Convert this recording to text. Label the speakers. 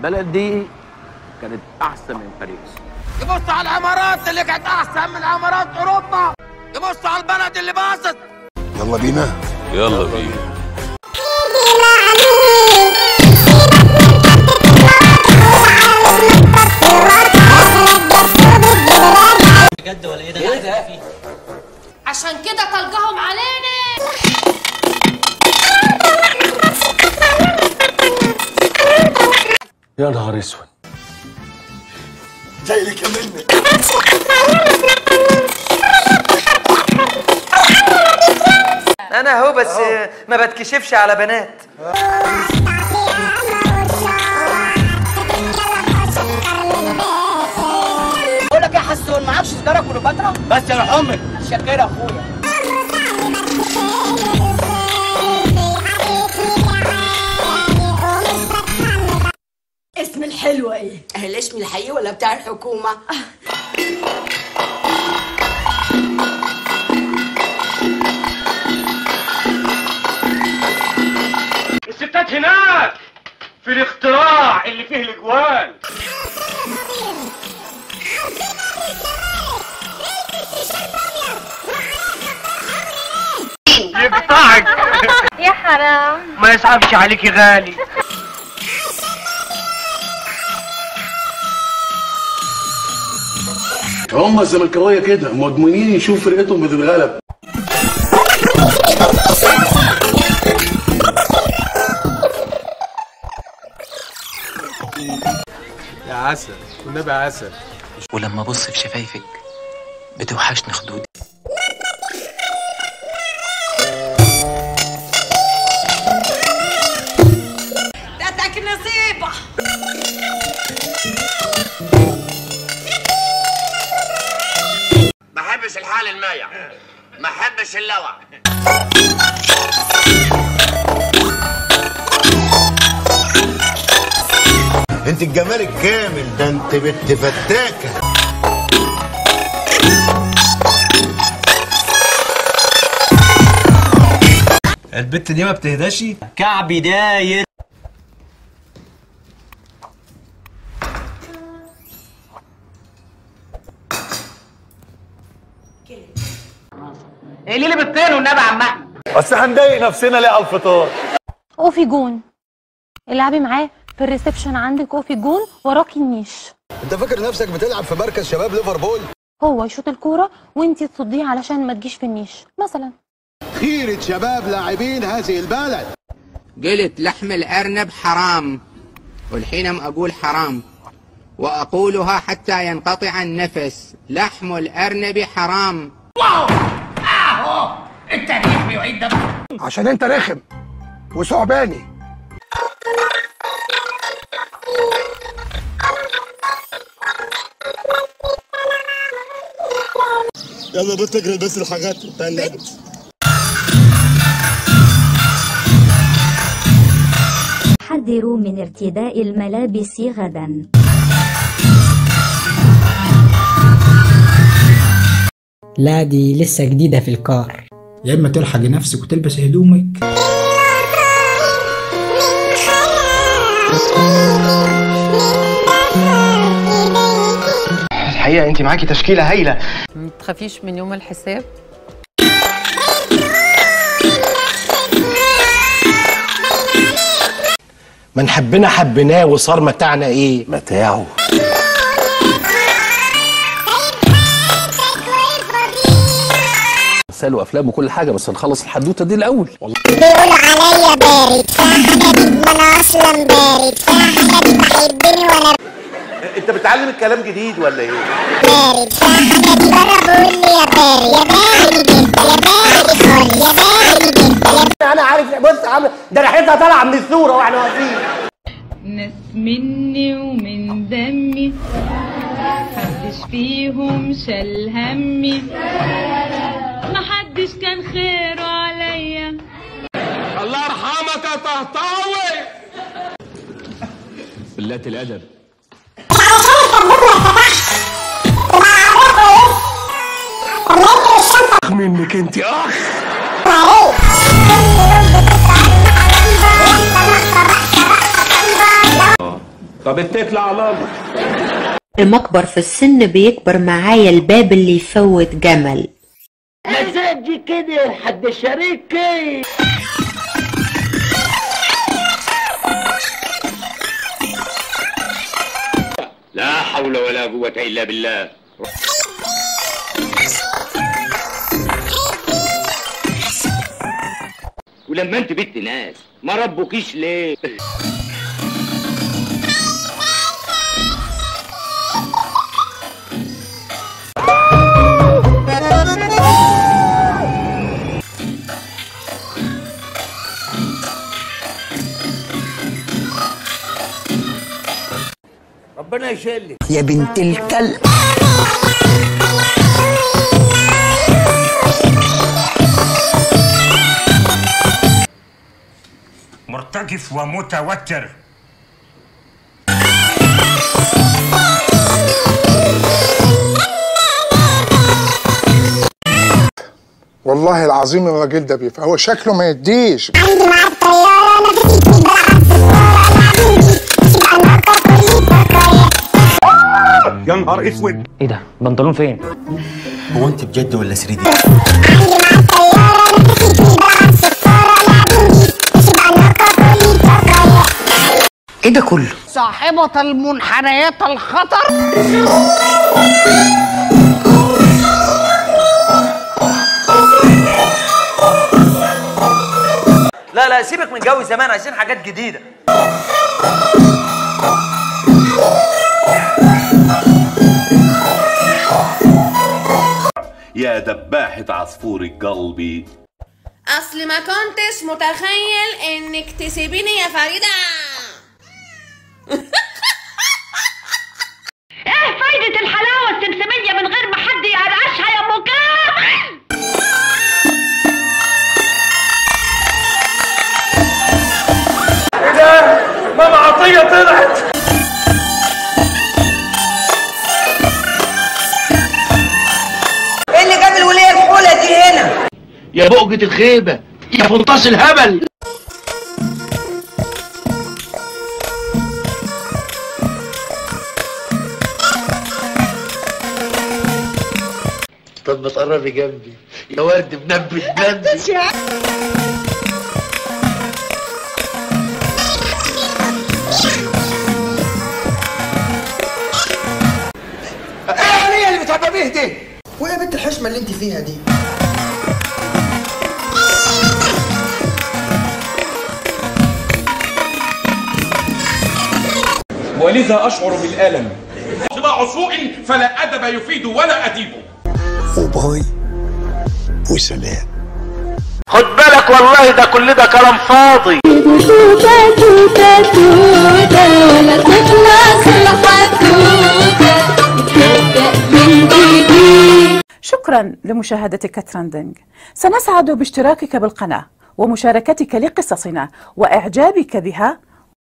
Speaker 1: البلد دي كانت احسن من باريس
Speaker 2: يبص على الامارات اللي كانت احسن من امارات اوروبا يبص على البلد اللي باظت
Speaker 3: يلا بينا
Speaker 4: يلا بينا
Speaker 5: عشان كده طلقهم علينا
Speaker 4: يا نهار اسود
Speaker 3: جاي لك يا مني
Speaker 6: انا اهو بس ما بتكشفش على بنات
Speaker 7: بقول لك ايه يا حسون معكش سيجاره كليوباترا
Speaker 2: بس يا حمك
Speaker 7: شكرا يا اخويا
Speaker 5: اسم الحلوة ايه
Speaker 7: الاسم الحقيقي ولا بتاع الحكومه
Speaker 2: الستات هناك في الاختراع اللي فيه الاجوان يقطعك
Speaker 5: يا حرام
Speaker 2: ما يصعبش عليك غالي
Speaker 3: هم الزملكاويه كده مدمنين يشوف فرقتهم بتتغلب
Speaker 4: يا عسل والنبي عسل
Speaker 6: ولما ابص في شفايفك بتوحشني خدودي
Speaker 5: ده نصيبة
Speaker 2: ما احبش الحال المايع ما احبش اللوع
Speaker 3: انت الجمال الكامل ده انت بنت فتاكه
Speaker 8: البت دي ما بتهداش كعبي داير
Speaker 7: ايه اللي بتطير والنبي عم احمد
Speaker 3: بس هنضايق نفسنا ليه على الفطار
Speaker 9: اوفي جون العبي معاه في الريسبشن عندك اوفي جون وراكي النيش
Speaker 3: انت فاكر نفسك بتلعب في مركز شباب ليفربول
Speaker 9: هو يشوط الكوره وانتي تصديه علشان ما تجيش في النيش مثلا
Speaker 3: خيرة شباب لاعبين هذه البلد
Speaker 7: قلت لحم الارنب حرام والحين اقول حرام واقولها حتى ينقطع النفس لحم الارنب حرام
Speaker 3: عشان انت رخم وثعباني يلا بس تجري بس الحاجات بتاع النادي
Speaker 5: حذروا من ارتداء الملابس غدا
Speaker 6: لا دي لسه جديدة في الكار
Speaker 8: يا اما تلحقي نفسك وتلبس هدومك
Speaker 6: الحقيقة انت معاكي تشكيلة هايلة
Speaker 9: ما تخافيش من يوم الحساب
Speaker 8: من حبنا حبناه وصار متاعنا ايه
Speaker 3: متاعه
Speaker 1: سالوا افلام وكل حاجه بس نخلص الحدوته دي الاول والله
Speaker 5: بيقولوا عليا بارد ما انا اصلا بارد بحبني وانا
Speaker 2: انت بتعلم الكلام جديد ولا ايه
Speaker 5: بارد بره بقول لي يا بارد يا بارد جدا يا بارد خالص يا بارد جدا
Speaker 7: انا عارف بص عم ده ريحتها طالعه من الصوره واحنا واقفين
Speaker 5: ناس مني ومن دمي محدش فيهم شال همي محدش كان خيره عليا
Speaker 2: الله يرحمك يا طهطاوي
Speaker 4: قلة الادب
Speaker 3: منك انت اخ
Speaker 2: طب اتكل على الله
Speaker 10: المكبر في السن بيكبر معايا الباب اللي يفوت جمل
Speaker 7: مزاجي كده حد شريكي
Speaker 2: لا حول ولا قوة إلا بالله ولما انت بنت ناس ما ربكيش ليه
Speaker 7: ربنا يشيلك
Speaker 11: يا بنت الكلب
Speaker 12: مرتجف ومتوتر
Speaker 13: والله العظيم الراجل ده بيفهم هو شكله ما يديش
Speaker 5: عندي مع الطيارة نفسي بلعب
Speaker 12: يا نهار اسود
Speaker 8: ايه ده بنطلون فين
Speaker 11: هو انت بجد ولا 3 دي ايه ده كله
Speaker 7: صاحبة المنحنيات الخطر
Speaker 6: لا لا سيبك من جو زمان عايزين حاجات جديده
Speaker 14: يا دباحة عصفور قلبي
Speaker 15: اصل ما كنتش متخيل انك تسيبيني يا فريدة
Speaker 16: ايه فايدة الحلاوة السمسمية من غير ما حد يقرقشها يا ام كامل
Speaker 2: ايه ده ماما عطية طلعت
Speaker 6: ايه اللي جاب الوليه الحوله دي هنا
Speaker 2: يا بؤجة الخيبة يا فنطاس الهبل طب ما تقربي جنبي يا ورد منبت جنبي
Speaker 7: ايه اللي بتحب بيه دي
Speaker 11: وايه بنت الحشمه اللي انت فيها دي
Speaker 17: ولذا أشعر بالألم صباع سوء فلا أدب يفيد ولا أديب
Speaker 3: وباي وسلام
Speaker 2: خد بالك والله ده كل ده كلام فاضي
Speaker 5: توتة توتة توتة ولا تخلص الحدوتة تبدأ من جديد
Speaker 18: شكرا لمشاهدتك ترندنج سنسعد باشتراكك بالقناة ومشاركتك لقصصنا وإعجابك بها